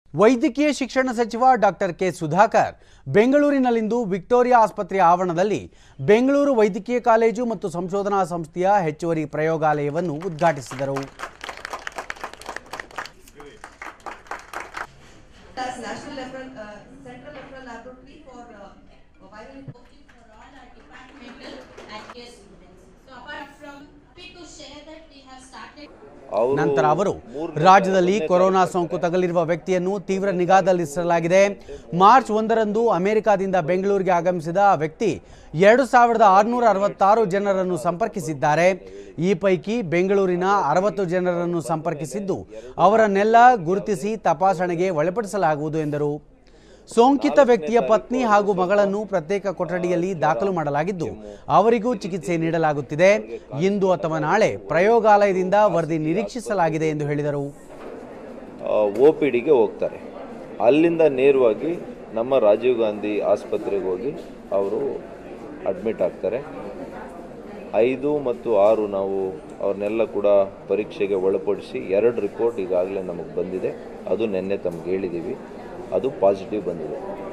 ವೈದ್ಯಕೀಯ ಶಿಕ್ಷಣ ಸಚಿವ ಡಾಕ್ಟರ್ ಕೆ ಸುಧಾಕರ್ ಬೆಂಗಳೂರಿನಲ್ಲಿಂದು ವಿಕ್ಟೋರಿಯಾ ಆಸ್ಪತ್ರೆಯ ಆವರಣದಲ್ಲಿ ಬೆಂಗಳೂರು ವೈದ್ಯಕೀಯ ಕಾಲೇಜು ಮತ್ತು ಸಂಶೋಧನಾ ಸಂಸ್ಥೆಯ ಹೆಚ್ಚುವರಿ ಪ್ರಯೋಗಾಲಯವನ್ನು ಉದ್ಘಾಟಿಸಿದರು as National Referral, uh, Central Referral Laboratory for uh, viral working for all our departmental and care students. So apart from, happy to share that we have started ನಂತರ ಅವರು ರಾಜ್ಯದಲ್ಲಿ ಕೊರೋನಾ ಸೋಂಕು ತಗಲಿರುವ ವ್ಯಕ್ತಿಯನ್ನು ತೀವ್ರ ನಿಗಾದಲ್ಲಿರಿಸಲಾಗಿದೆ ಮಾರ್ಚ್ ಒಂದರಂದು ಅಮೆರಿಕಾದಿಂದ ಬೆಂಗಳೂರಿಗೆ ಆಗಮಿಸಿದ ಆ ವ್ಯಕ್ತಿ ಎರಡು ಸಾವಿರದ ಆರುನೂರ ಅರವತ್ತಾರು ಜನರನ್ನು ಸಂಪರ್ಕಿಸಿದ್ದಾರೆ ಈ ಪೈಕಿ ಬೆಂಗಳೂರಿನ ಅರವತ್ತು ಜನರನ್ನು ಸಂಪರ್ಕಿಸಿದ್ದು ಅವರನ್ನೆಲ್ಲ ಗುರುತಿಸಿ ತಪಾಸಣೆಗೆ ಒಳಪಡಿಸಲಾಗುವುದು ಎಂದರು ಸೋಂಕಿತ ವ್ಯಕ್ತಿಯ ಪತ್ನಿ ಹಾಗೂ ಮಗಳನ್ನು ಪ್ರತ್ಯೇಕ ಕೊಠಡಿಯಲ್ಲಿ ದಾಖಲು ಮಾಡಲಾಗಿದ್ದು ಅವರಿಗೂ ಚಿಕಿತ್ಸೆ ನೀಡಲಾಗುತ್ತಿದೆ ಇಂದು ಅಥವಾ ನಾಳೆ ಪ್ರಯೋಗಾಲಯದಿಂದ ವರದಿ ನಿರೀಕ್ಷಿಸಲಾಗಿದೆ ಎಂದು ಹೇಳಿದರು ಒ ಪಿ ಡಿಗೆ ಹೋಗ್ತಾರೆ ಅಲ್ಲಿಂದ ನೇರವಾಗಿ ನಮ್ಮ ರಾಜೀವ್ ಗಾಂಧಿ ಆಸ್ಪತ್ರೆಗೆ ಹೋಗಿ ಅವರು ಅಡ್ಮಿಟ್ ಆಗ್ತಾರೆ ಐದು ಮತ್ತು ಆರು ನಾವು ಅವ್ರನ್ನೆಲ್ಲ ಕೂಡ ಪರೀಕ್ಷೆಗೆ ಒಳಪಡಿಸಿ ಎರಡು ರಿಪೋರ್ಟ್ ಈಗಾಗಲೇ ನಮಗೆ ಬಂದಿದೆ ಅದು ನಿನ್ನೆ ತಮ್ಗೆ ಹೇಳಿದ್ದೀವಿ ಅದು ಪಾಸಿಟಿವ್ ಬಂದಿದೆ